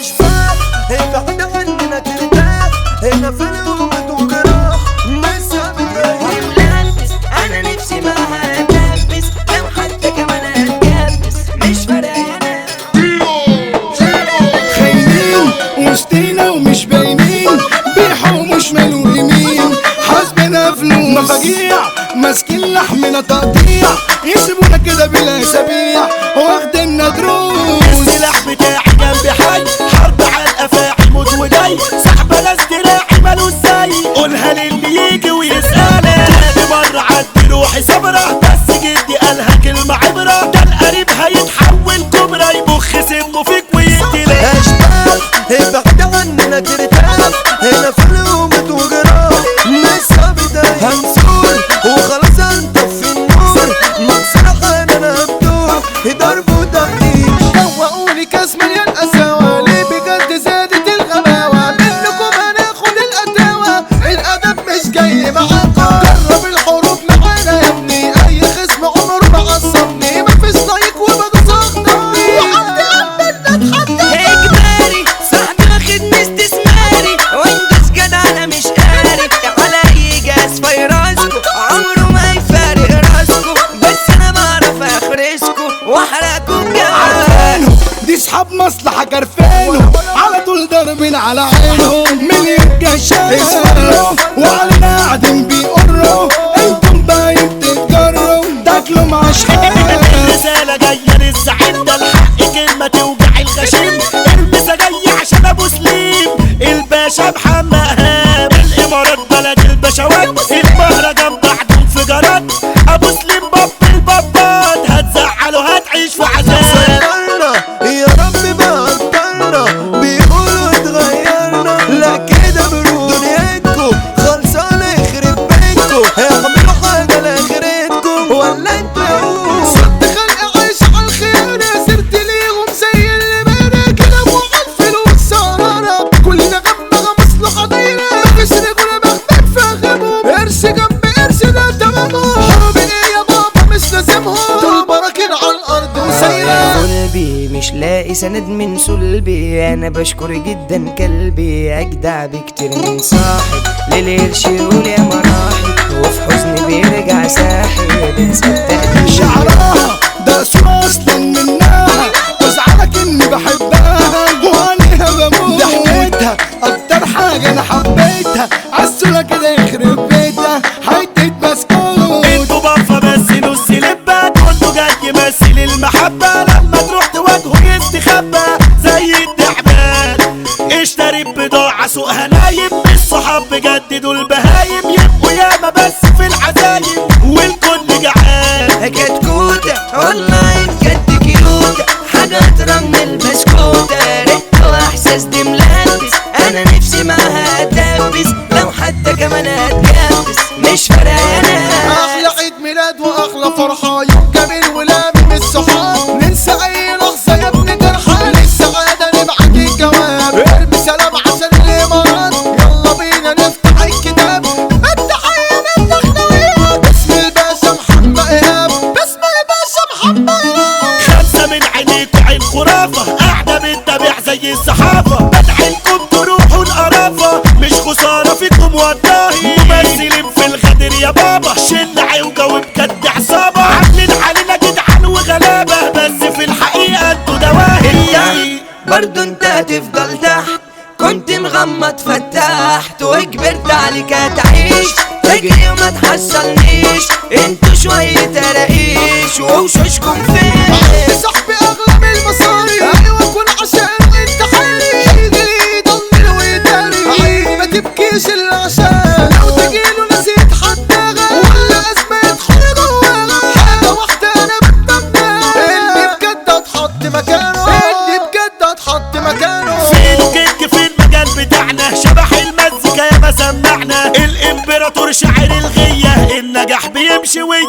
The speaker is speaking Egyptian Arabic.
اشباح ابعد عننا ترتاح هنا في الأمة وجراح لسه بتريح ملبس انا نفسي معاها اتلبس لو حتى كمان هتكبس مش فارقة انا خاينين وسطينا ومش باينين بيحوا ومش مالوا يمين حاسبنا فلوس مفاجيع ماسكين لحمنا تقطيع يسيبونا كده بلا اسابيع واخدنا دروس السلاح بتاعي جنبي حي حرب على الافاعي موت وجاي سحبه ناس دراعي ماله ازاي قولها للي يجي ويسالك كل مره عدي روحي صبره بس جدي قالها كلمه عبره ده القريب هيتحول كبرى يبخ سمه فيك ويقتلك اشباح ابعد عننا ترتاح هنا في الأمة وجراح لسه بداية هنسول وخلاص هنطفي النور مصرخ انا مفتوح ضرب وتقديش دوقوني كاس مليان قساوة ليه بجد زادت الغباوة منكم هناخد القداوة الأدب مش جاي معاكم جرب الحروب معانا يا ابني أي خصم عمره ما عصبني مفيش لايك وبدوس أخطبني وعندي قلبي اتحدى اجباري صاحبي واخدني استثماري وانجز جدع انا مش قاري على اي جهاز في راسكو عمره ما يفارق راسكو بس انا بعرف اخرسكو واحرقكو بجد عارفينه دي صحاب مصلحة كرفانه على طول ضاربين على عينهم مليون جشاش يسهروا وعلينا قاعدين بيقروا انتم باين بتتجروا تاكلوا مع شحال الرسالة جاية للزعيم ده الحق كلمة توجع الغشيم المسا جاية عشان ابو سليم الباشا محمد هاب الامارات بلد البشوات المهرجان بعد انفجارات ابو سليم باب البابات هتزعله هتعيش في عذاب غيرنا يا رب بطلنا بيقولوا اتغيرنا لا كده بروح دنيتكم خلصانة يخرب بيتكم اعملوا حاجة لاخرتكم ولا انتوا يهود صد خلق عايش على الخير سرت ليهم زي اللي بينا كده وعلى الفلوس سهرانة كلنا غمنا مصلحة دايرة مفيش رجولة مخبك فاهمهم قرش جنب قرش ده تمامهم حرب ايه يا بابا مش لازمهم دول براكين على الارض وسايرة قلبي مش لاقي سند من صلبي انا بشكر جدا كلبي اجدع بكتير من صاحب للقرش يقول يا مراحب وفي حزني بيرجع ساحب صدقني شعرها ده صورة اصلا منها وازعلك اني بحبها وعليها بموت ضحكتها اكتر حاجة انا حبيتها عالسولة كده يخرب بيتها حتة بسكوت انتوا بفا بس نص لبة كله جاي يمثل المحبة لما تروح تواجهه يستخبى زي التعبان اشتري بضاعة سوقها نايم الصحاب بجد دول بهايم يبقوا ياما بس في العزايم والكل جعان كتكوتة والله بجد كيوتة حاجات رغم البسكوتة ريحة واحساس دي ملبس انا نفسي معاها اتلبس لو حتى كمان هتكبس مش فارقة انا احلى عيد ميلاد واحلى فرحة يوم جميل ولامم الصحاب ننسى اي لحظة يا ابن جرحى للسعادة نبعت الجواب ارمي سلام عشان الامارات يلا بينا نفتح الكتاب التحية من الاخلاقيات باسم الباشا محمد ايهاب باسم الباشا محمد ايهاب خمسة من عينيكوا عين خرافة قاعدة بتتابع زي الصحافة بدعيلكم تروحوا القرافة مش خسارة فيكم والله ممثلين في الغدر يا بابا شل عوجة وبجد عصابة عاملين علينا جدعان وغلابة بس في الحقيقة انتوا دواهي برضو انت هتفضل تحت كنت مغمض فتحت وكبرت عليك هتعيش تجري وما تحصلنيش انتوا شوية تراقيش ووشوشكم فين صاحبي اغلب المصاري ايوه كون عشان انت حالي يجي يضلل ويداري عيب ما تبكيش الا عشان لو تجيله نسيت حداها ولا ازمه يدخل جواها حاجه واحده انا بتمناها اني بجد اتحط مكانه اني بجد اتحط مكانه فين وكيك في المجال بتاعنا شبح المزيكا يا ما سمعنا الامبراطور شاعر الغية النجاح بيمشي